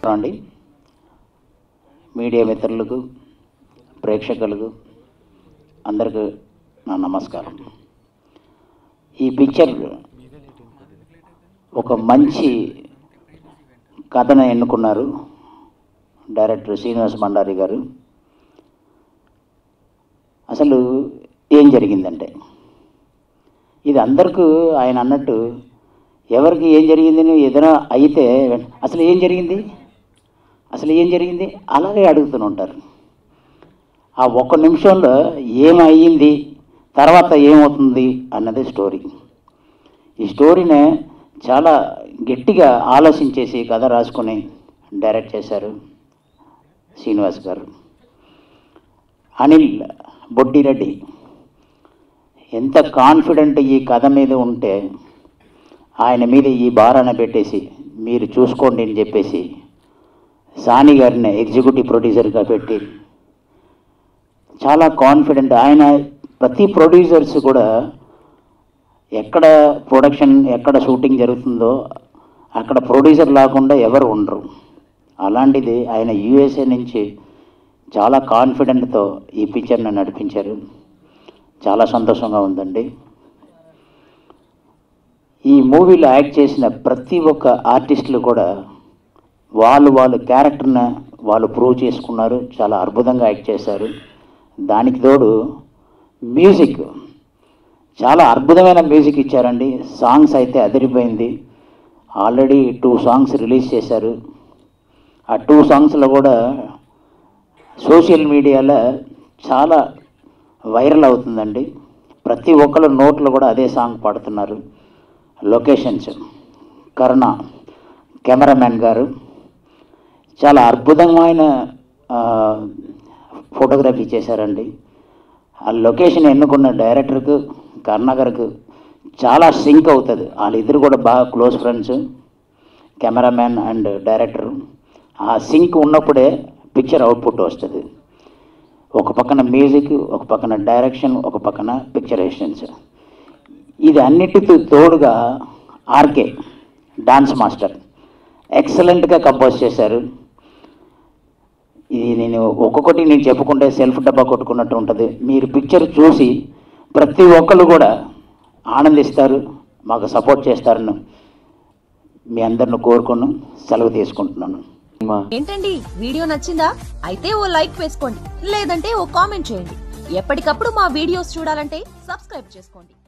నమస్కారం అండి మీడియా మిత్రులకు ప్రేక్షకులకు అందరికీ నా నమస్కారం ఈ పిక్చర్ ఒక మంచి కథను ఎన్నుకున్నారు డైరెక్టర్ శ్రీనివాస్ భండారి గారు అసలు ఏం జరిగిందంటే ఇది అందరికీ ఆయన అన్నట్టు ఎవరికి ఏం జరిగిందని ఏదైనా అయితే అసలు ఏం జరిగింది అసలు ఏం జరిగింది అలాగే అడుగుతూనే ఉంటారు ఆ ఒక్క నిమిషంలో ఏమయ్యింది తర్వాత ఏమవుతుంది అన్నది స్టోరీ ఈ స్టోరీని చాలా గట్టిగా ఆలోచించేసి కథ రాసుకొని డైరెక్ట్ చేశారు శ్రీనివాస్ గారు అనిల్ బొడ్డిరెడ్డి ఎంత కాన్ఫిడెంట్ ఈ కథ మీద ఉంటే ఆయన మీద ఈ భారాన్ని పెట్టేసి మీరు చూసుకోండి అని చెప్పేసి సాని గారిని ఎగ్జిక్యూటివ్ ప్రొడ్యూసర్గా పెట్టి చాలా కాన్ఫిడెంట్ ఆయన ప్రతి ప్రొడ్యూసర్స్ కూడా ఎక్కడ ప్రొడక్షన్ ఎక్కడ షూటింగ్ జరుగుతుందో అక్కడ ప్రొడ్యూసర్ లేకుండా ఎవరు ఉండరు అలాంటిది ఆయన యూఎస్ఏ నుంచి చాలా కాన్ఫిడెంట్తో ఈ పిక్చర్ని నడిపించారు చాలా సంతోషంగా ఉందండి ఈ మూవీలో యాక్ట్ చేసిన ప్రతి ఒక్క ఆర్టిస్టులు కూడా వాళ్ళు వాళ్ళ క్యారెక్టర్ని వాళ్ళు ప్రూవ్ చేసుకున్నారు చాలా అద్భుతంగా యాక్ట్ చేశారు దానికి తోడు మ్యూజిక్ చాలా అద్భుతమైన మ్యూజిక్ ఇచ్చారండి సాంగ్స్ అయితే అదిరిపోయింది ఆల్రెడీ టూ సాంగ్స్ రిలీజ్ చేశారు ఆ టూ సాంగ్స్లో కూడా సోషల్ మీడియాలో చాలా వైరల్ అవుతుందండి ప్రతి ఒక్కరు నోట్లో కూడా అదే సాంగ్ పాడుతున్నారు లొకేషన్స్ కరుణ కెమెరామ్యాన్ గారు చాలా అద్భుతమైన ఆ, ఫోటోగ్రఫీ చేశారండి ఆ లొకేషన్ ఎన్నుకున్న డైరెక్టర్కు కరుణ గారికి చాలా సింక్ అవుతుంది వాళ్ళిద్దరు కూడా బాగా close friends cameraman and director ఆ సింక్ ఉన్నప్పుడే పిక్చర్ అవుట్పుట్ వస్తుంది ఒక పక్కన మ్యూజిక్ ఒక పక్కన డైరెక్షన్ ఒక పక్కన పిక్చరేషన్స్ ఇది అన్నిటితో తోడుగా ఆర్కే డాన్స్ మాస్టర్ ఎక్సలెంట్గా కంపోజ్ చేశారు ఇది నేను ఒక్కొక్కటి నేను చెప్పుకుంటే సెల్ఫ్ డబ్బా కొట్టుకున్నట్టు ఉంటుంది మీరు పిక్చర్ చూసి ప్రతి ఒక్కరు కూడా ఆనందిస్తారు మాకు సపోర్ట్ చేస్తారని మీ అందరిని కోరుకుని సెలవు తీసుకుంటున్నాను ఏంటండి వీడియో నచ్చిందా అయితే ఓ లైక్ వేసుకోండి లేదంటే ఓ కామెంట్ చేయండి ఎప్పటికప్పుడు మా వీడియోస్ చూడాలంటే సబ్స్క్రైబ్ చేసుకోండి